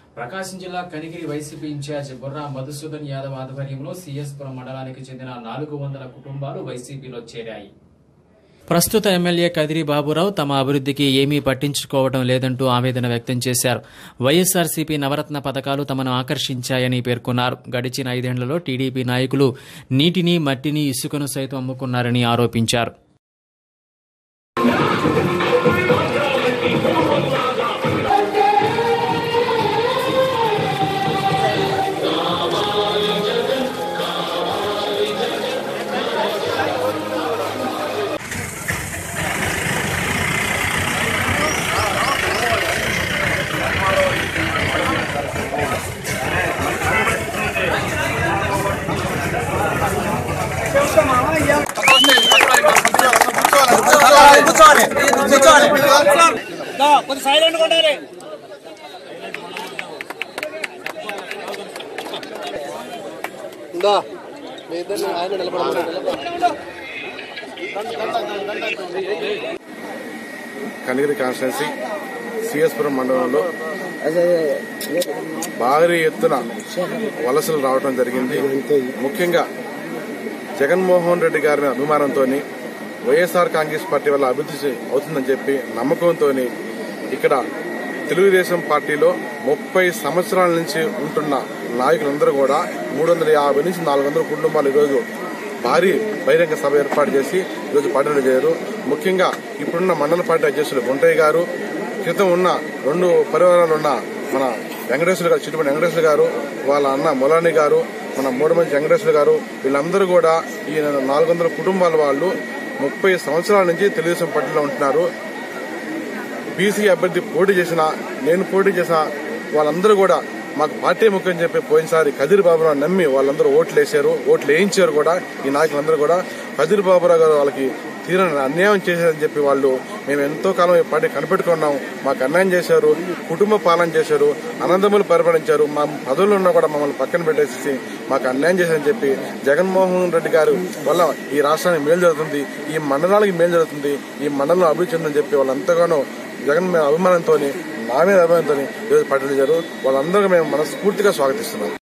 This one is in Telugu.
ప్రకాశం జిల్లా కనిగిరి వైసీపీ ఇన్ఛార్జ్ బుర్రా మధుసూదన్ యాదవ్ ఆధ్వర్యంలో సిఎస్పురం మండలానికి చెందిన నాలుగు వందల కుటుంబాలు వైసీపీలో చేరాయి ప్రస్తుత ఎమ్మెల్యే కదిరి బాబురావు తమ అభివృద్ధికి ఏమీ పట్టించుకోవడం లేదంటూ ఆవేదన వ్యక్తం చేశారు వైఎస్ఆర్సీపీ నవరత్న పథకాలు తమను ఆకర్షించాయని పేర్కొన్నారు గడిచిన ఐదేళ్లలో టీడీపీ నాయకులు నీటిని మట్టిని ఇసుకను సైతం అమ్ముకున్నారని ఆరోపించారు కొంచెం సైలెంట్ ఉండాలి కనిగిరి కాన్స్టిట్యున్సీ సిఎస్పురం మండలంలో భారీ ఎత్తున వలసలు రావడం జరిగింది ముఖ్యంగా జగన్మోహన్ రెడ్డి గారి అభిమానంతో వైఎస్ఆర్ కాంగ్రెస్ పార్టీ వల్ల అభివృద్ధి అవుతుందని చెప్పి నమ్మకంతో ఇక్కడ తెలుగుదేశం పార్టీలో ముప్పై సంవత్సరాల నుంచి ఉంటున్న నాయకులందరూ కూడా మూడు వందల యాభై నుంచి నాలుగు వందల కుటుంబాలు ఈరోజు భారీ బహిరంగ సభ ఏర్పాటు చేసి ఈరోజు పార్టీలు చేయరు ముఖ్యంగా ఇప్పుడున్న మండల పార్టీ అధ్యక్షులు గుంటయ్య గారు క్రితం ఉన్న రెండు పరివారాలు ఉన్న మన వెంకటేశ్వర గారు చిట్టుపడి వెంకటేశ్వర గారు వాళ్ళ అన్న మొలాని గారు మన మూడు మంది వెంకటేశ్వర గారు వీళ్ళందరూ కూడా ఈ నాలుగు వందల కుటుంబాల వాళ్ళు ముప్పై సంవత్సరాల నుంచి తెలుగుదేశం పార్టీలో ఉంటున్నారు బీసీ అభ్యర్థి పోటీ చేసిన నేను పోటీ చేసిన వాళ్ళందరూ కూడా మాకు పార్టీ ముఖ్యం చెప్పి పోయినసారి కదిరి బాబురావు నమ్మి వాళ్ళందరూ ఓట్లు వేశారు ఓట్లు వేయించారు కూడా ఈ నాయకులందరూ కూడా కదిరి బాబురావు గారు వాళ్ళకి తీరని అన్యాయం చేశారని చెప్పి వాళ్ళు మేము ఎంతో కాలం ఈ పార్టీ కనిపెట్టుకున్నాం మాకు అన్యాయం చేశారు కుటుంబ పాలన చేశారు అనంతములు పరిపాలించారు మా పదవులు ఉన్నా కూడా మమ్మల్ని పక్కన పెట్టేసి మాకు అన్యాయం చేశారని చెప్పి జగన్మోహన్ రెడ్డి గారు వల్ల ఈ రాష్ట్రానికి మేలు జరుగుతుంది ఈ మండలానికి మేలు జరుగుతుంది ఈ మండలం అభివృద్ధి చెందని చెప్పి వాళ్ళు ఎంతగానో జగన్ మీద అభిమానంతో నా మీద అభిమానంతో ఈరోజు పార్టీలు చేశారు వాళ్ళందరికీ మేము మనస్ఫూర్తిగా స్వాగతిస్తున్నాం